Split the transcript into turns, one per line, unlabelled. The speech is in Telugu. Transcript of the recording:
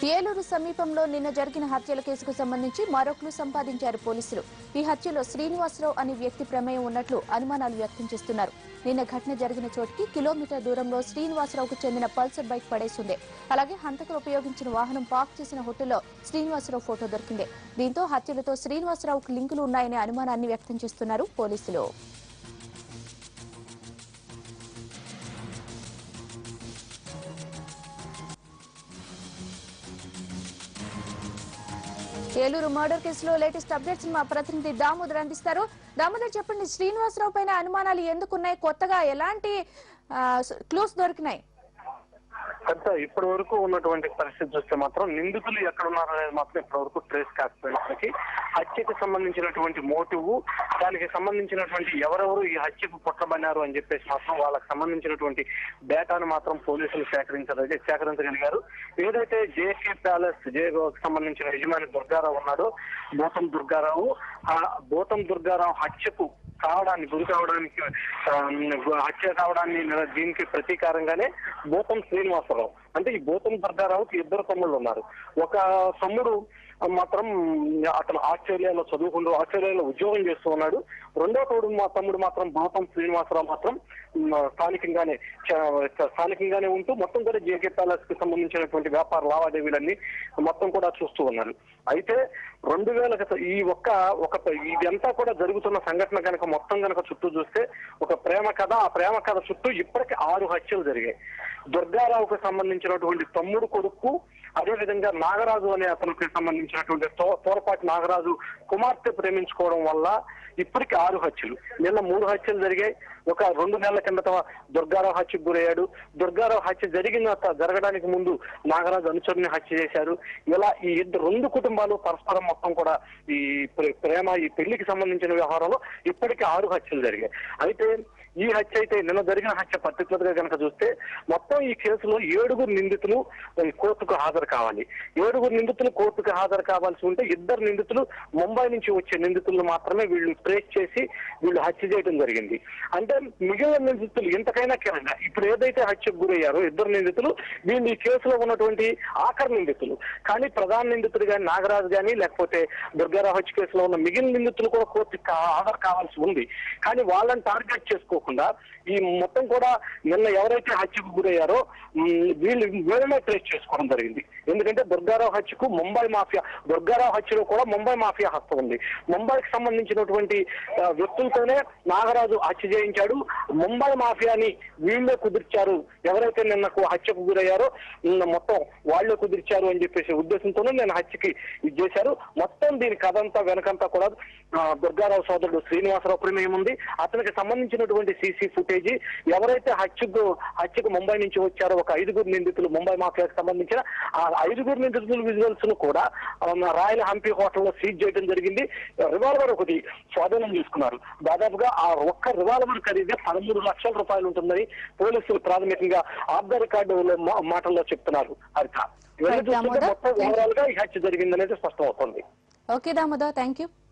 ఏలూరు సమీపంలో నిన్న జరిగిన హత్యల కేసుకు సంబంధించి మరో క్లూ సంపాదించారు పోలీసులు ఈ హత్యలో శ్రీనివాసరావు అనే వ్యక్తి ప్రమేయం ఉన్నట్లు అనుమానాలు వ్యక్తం చేస్తున్నారు నిన్న ఘటన జరిగిన చోటికి కిలోమీటర్ దూరంలో శ్రీనివాసరావుకు చెందిన పల్సర్ బైక్ పడేసింది అలాగే హంతకులు ఉపయోగించిన వాహనం పార్క్ చేసిన హోటల్లో శ్రీనివాసరావు ఫోటో దొరికింది దీంతో హత్యలతో శ్రీనివాసరావుకు లింకులు ఉన్నాయనే అనుమానాన్ని వ్యక్తం చేస్తున్నారు పోలీసులు ఏలూరు మర్డర్ కేసులో లేటెస్ట్ అప్డేట్స్ మా ప్రతినిధి దామోదర్ అందిస్తారు దామోదర్ చెప్పండి శ్రీనివాసరావు పైన అనుమానాలు ఎందుకున్నాయి కొత్తగా ఎలాంటి క్లూస్ దొరికినాయి
పెద్ద ఇప్పటి వరకు ఉన్నటువంటి పరిస్థితి చూస్తే మాత్రం నిందితులు ఎక్కడ ఉన్నారనేది మాత్రం ఇప్పటి వరకు ట్రేస్ కాకపోయినప్పటికీ హత్యకి సంబంధించినటువంటి మోటివ్ దానికి సంబంధించినటువంటి ఎవరెవరు ఈ హత్యకు పుట్టబడినారు అని చెప్పేసి మాత్రం వాళ్ళకి సంబంధించినటువంటి డేటాను మాత్రం పోలీసులు సేకరించారు సేకరించగలిగారు ఏదైతే జేకే ప్యాలెస్ జే సంబంధించిన యజమాని దుర్గారావు ఉన్నాడో భూతం దుర్గారావు ఆ భూతం దుర్గారావు హత్యకు కావడానికి గురి కావడానికి ఆ, హత్య కావడాన్ని నిర- దీనికి ప్రతీకారంగానే భూతం శ్రీనివాసరావు అంటే ఈ భూతం దుర్గారావుకి ఇద్దరు తమ్ముళ్ళు ఉన్నారు ఒక తమ్ముడు మాత్రం అతను ఆస్ట్రేలియాలో చదువుకుంటూ ఆస్ట్రేలియాలో ఉద్యోగం చేస్తూ ఉన్నాడు రెండో తోడు మా తమ్ముడు మాత్రం భూతం శ్రీనివాసరావు మాత్రం మ్, స్థానికంగానే చ- స్థానికంగానే ఉంటూ మొత్తం కూడా జేకే ప్యాలెస్ కి సంబంధించినటువంటి వ్యాపార లావాదేవీలన్నీ మొత్తం కూడా చూస్తూ ఉన్నారు అయితే రెండు వేల క్రితం ఈ ఒక్క ఒక ఇదంతా కూడా జరుగుతున్న సంఘటన కనుక మొత్తం కనుక చుట్టూ చూస్తే ఒక ప్రేమ కథ ఆ ప్రేమ కథ చుట్టూ ఇప్పటికి ఆరు హత్యలు జరిగాయి దుర్గారావుకు సంబంధించినటువంటి తమ్ముడు కొడుకు అదే విధంగా నాగరాజు అనే అతనికి సంబంధించినటువంటి తో- తోరపాటి నాగరాజు కుమార్తె ప్రేమించుకోవడం వల్ల ఇప్పటికి ఆరు హత్యలు నిన్న మూడు హత్యలు జరిగాయి ఒక రెండు నెలల కిందట దుర్గారావు హత్యకు గురయ్యాడు దుర్గారావు హత్య జరిగిన త- జరగడానికి ముందు నాగరాజు అనుచరుని హత్య చేశారు ఇలా ఈ ఇద్దరు రెండు కుటుంబాలు పరస్పరం మొత్తం కూడా ఈ ప్రే- ప్రేమ ఈ పెళ్లికి సంబంధించిన వ్యవహారంలో ఇప్పటికి ఆరు హత్యలు జరిగాయి అయితే ఈ హత్య అయితే నిన్న జరిగిన హత్య పర్టికులర్ గా కనుక చూస్తే మొత్తం ఈ కేసులో ఏడుగురు నిందితులు ఈ కోర్టుకు హాజరు కావాలి ఏడుగురు నిందితులు కోర్టుకు హాజరు కావాల్సి ఉంటే ఇద్దరు నిందితులు ముంబై నుంచి వచ్చే నిందితులను మాత్రమే వీళ్ళు ట్రేస్ చేసి వీళ్ళు హత్య చేయడం జరిగింది అంటే మిగిలిన నిందితులు ఇంతకైనా కిరంగా ఇప్పుడు ఏదైతే హత్యకు గురయ్యారో ఇద్దరు నిందితులు వీళ్ళు ఈ కేసులో ఉన్నటువంటి ఆఖరి నిందితులు కానీ ప్రధాన నిందితుడు కానీ నాగరాజు కానీ లేకపోతే దుర్గారావు హత్య కేసులో ఉన్న మిగిలిన నిందితులు కూడా కోర్టుకు కా- హాజరు కావాల్సి ఉంది కానీ వాళ్ళని టార్గెట్ చేసుకోకుండా ఈ మొత్తం కూడా నిన్న ఎవరైతే హత్యకు గురయ్యారో మ్, వీళ్ళు వీళ్ళనే ట్రేస్ చేసుకోవడం జరిగింది ఎందుకంటే దుర్గారావు హత్యకు ముంబై మాఫియా దుర్గారావు హత్యలో కూడా ముంబై మాఫియా హస్తం ఉంది ముంబైకి సంబంధించినటువంటి ఆ, వ్యక్తులతోనే నాగరాజు హత్య చేయించాడు ముంబై మాఫియాని వీళ్ళే కుదిర్చారు ఎవరైతే నిన్నకు హత్యకు గురయ్యారో నిన్న మొత్తం వాళ్ళే కుదిర్చారు అని చెప్పేసి ఉద్దేశంతోనే నేను హత్యకి ఇది చేశారు మొత్తం దీని కథ అంతా వెనకంతా కూడా ఆ, దుర్గారావు సోదరుడు శ్రీనివాసరావు ప్రమేయం ఉంది అతనికి సంబంధించినటువంటి సీసీ ఫుటేజ్ ఎవరైతే హత్యకు హత్యకు ముంబై నుంచి వచ్చారో ఒక ఐదుగురు నిందితులు ముంబై మాఫియాకి సంబంధించిన ఆ ఐదుగురు నిందితుల విజువల్స్ ను కూడా ఆ, రాయల్ హంపి హోటల్లో సీజ్ చేయడం జరిగింది రివాల్వర్ ఒకటి స్వాధీనం చేసుకున్నారు దాదాపుగా ఆ ఒక్క రివాల్వర్ ఖరీదే పదమూడు లక్షల రూపాయలు ఉంటుందని పోలీసులు ప్రాథమికంగా ఆఫ్ ద రికార్డు మాటల్లో చెప్తున్నారు హరిత ఇవన్నీ
Right,
చూస్తుంటే
దామోదర్.
మొత్తం ఓవరాల్ గా ఈ హత్య జరిగిందనేది స్పష్టం అవుతుంది
ఓకే దామోదర్ థ్యాంక్ యూ